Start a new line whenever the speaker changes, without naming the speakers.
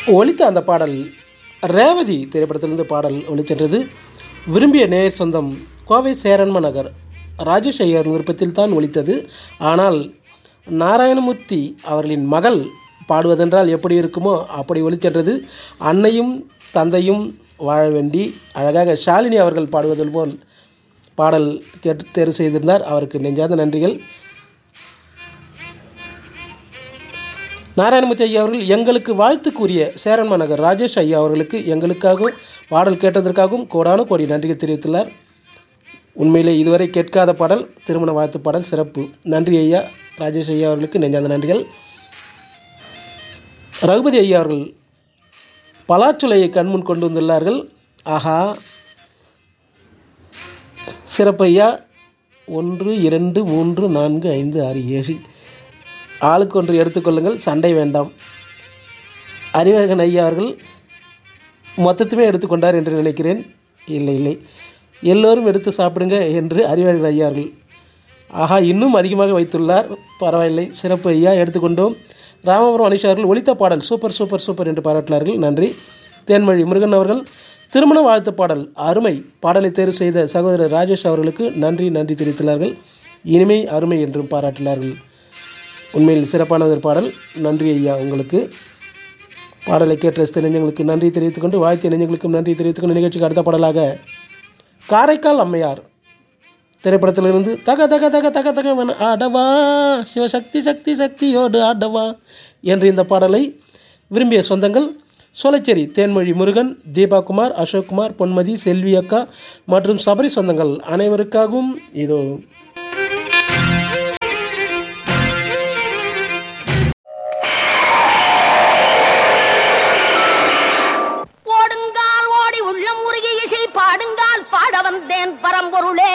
ஒலித்த அந்த பாடல் ரேவதி திரைப்படத்திலிருந்து பாடல் ஒலிச்சென்றது விரும்பிய நேயர் சொந்தம் கோவை சேரன்ம நகர் ராஜேஷ் ஐயர் விருப்பத்தில் தான் ஒலித்தது ஆனால் நாராயணமூர்த்தி அவர்களின் மகள் பாடுவதென்றால் எப்படி இருக்குமோ அப்படி ஒலிச்சென்றது அன்னையும் தந்தையும் வாழ வேண்டி அழகாக ஷாலினி அவர்கள் பாடுவது போல் பாடல் கேட்டு தேர்வு செய்திருந்தார் அவருக்கு நெஞ்சாத நன்றிகள் நாராயணமூர்த்தி ஐயா அவர்கள் எங்களுக்கு வாழ்த்து கூறிய சேரன்ம நகர் ராஜேஷ் ஐயா அவர்களுக்கு எங்களுக்காகவும் பாடல் கேட்டதற்காகவும் கோடான கோடி நன்றிகள் தெரிவித்துள்ளார் உண்மையிலே இதுவரை கேட்காத பாடல் திருமண வாழ்த்து பாடல் சிறப்பு நன்றி ஐயா ராஜேஷ் ஐயா அவர்களுக்கு நெஞ்சாந்த நன்றிகள் ரகுபதி ஐயா அவர்கள் பலாச்சுளையை கண்முன் கொண்டு வந்துள்ளார்கள் ஆஹா சிறப்பையா ஒன்று இரண்டு மூன்று நான்கு ஐந்து ஆறு ஏழு ஆளுக்கு ஒன்று எடுத்துக்கொள்ளுங்கள் சண்டை வேண்டாம் அறிவழகன் ஐயா அவர்கள் மொத்தத்துமே எடுத்துக்கொண்டார் என்று நினைக்கிறேன் இல்லை இல்லை எல்லோரும் எடுத்து சாப்பிடுங்க என்று அறிவழகன் ஐயா அவர்கள் ஆஹா இன்னும் அதிகமாக வைத்துள்ளார் பரவாயில்லை சிறப்பு ஐயா எடுத்துக்கொண்டோம் ராமபுரம் அனிஷா அவர்கள் ஒலித்த பாடல் சூப்பர் சூப்பர் சூப்பர் என்று பாராட்டினார்கள் நன்றி தேன்மொழி முருகன் அவர்கள் திருமண வாழ்த்து பாடல் அருமை பாடலை தேர்வு செய்த சகோதரர் ராஜேஷ் அவர்களுக்கு நன்றி நன்றி தெரிவித்துள்ளார்கள் இனிமை அருமை என்றும் பாராட்டினார்கள் உண்மையில் சிறப்பான ஒரு பாடல் நன்றி ஐயா உங்களுக்கு பாடலை கேட்ட ரசித்த நெஞ்சங்களுக்கு நன்றி தெரிவித்துக்கொண்டு வாழ்த்திய நெஞ்சங்களுக்கும் நன்றி தெரிவித்துக்கொண்டு நிகழ்ச்சிக்கு அடுத்த பாடலாக காரைக்கால் அம்மையார் திரைப்படத்திலிருந்து தக தக தக தக தக வன ஆடவா சிவசக்தி சக்தி சக்தியோடு ஆடவா என்று இந்த பாடலை விரும்பிய சொந்தங்கள் சோலைச்சேரி தேன்மொழி முருகன் தீபாகுமார் அசோக்குமார் பொன்மதி செல்வி அக்கா மற்றும் சபரி சொந்தங்கள் அனைவருக்காகவும் இதோ
ஓடுங்கால் ஓடி உள்ளம் உருகி இசை பாடுங்கால் பாட வந்தேன் பரம்பொருளே